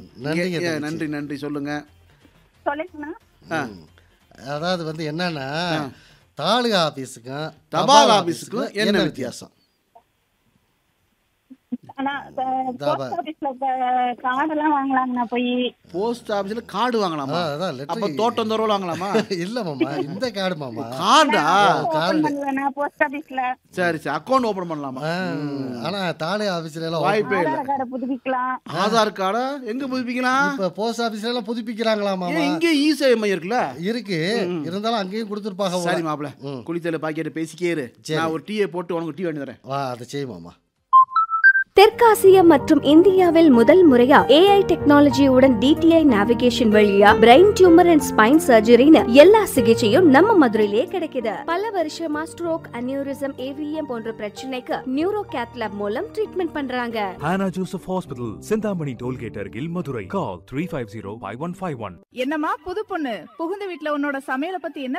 நன்றிங்க ஏ, தங்கச்சி. நன்றி நன்றி சொல்லுங்க சொல்லுங்கண்ணா ஆ. அதாவது வந்து என்னன்னா தாலுகா ஆபீஸுக்கும் தபால் ஆபீஸுக்கும் என்ன வித்தியாசம் ஆனா தாபா. போஸ்ட் ஆபீஸ்ல கார்டெல்லாம் வாங்கலாங்கண்ணா போய் போஸ்ட் ஆபீஸ்ல கார்டு வாங்கலாமா ஆ, அதான் letter- அப்ப தோட்டம் தோறும் வாங்கலாமா இல்ல மாமா இந்த கார்டு மாமா கார்டா ஓபன் பண்ணுவேண்ணா போஸ்ட் ஆபீஸ்ல சரி சரி அக்கௌண்ட் ஓபன் பண்ணலாமா ஆ, ஆனா தாலுகா ஆபீஸ்ல எல்லாம் வாய்ப்பே இல்ல ஆதார் கார்டை புதுப்பிக்கலாம் ஆதார் கார்டை எங்க புதுப்பிக்கலாம் இப்ப போஸ்ட் ஆபீஸ்ல எல்லாம் புதுப்பிக்கிறாங்களா மாமா ஏன் இங்கே இ சேவை மையம் இருக்குல்ல இருக்கு இருந்தாலும் அங்கேயும் கொடுத்துருப்பாங்க போல. சரி மாப்பிள ம். குளித்தல பாக்கெட் பேசிக்கே இரு சரி. நான் ஒரு டீயை போட்டு உனக்கு டீ வாங்கி தரேன் வா அதை செய் மாமா தெற்காசியா மற்றும் இந்தியாவில் முதல் முறையா ஏஐ டெக்னாலஜியுடன் டிடிஐ நேவிகேஷன் வழியா பிரெயின் டியூமர் அண்ட் ஸ்பைன் சர்ஜரின்னு எல்லா சிகிச்சையும் நம்ம மதுரையிலே கிடைக்குது பல வருஷமா ஸ்ட்ரோக் அனியூரிசம் ஏவிஎம் போன்ற பிரச்சனைக்கு நியூரோ கேத்லாப் மூலம் ட்ரீட்மெண்ட் பண்றாங்க Hannah Joseph Hospital, Sindhamani Tollgate Argil, Madurai. Call 350 5151. என்னம்மா புது பொண்ணு புகுந்த வீட்ல உன்னோட சமையலை பத்தி என்ன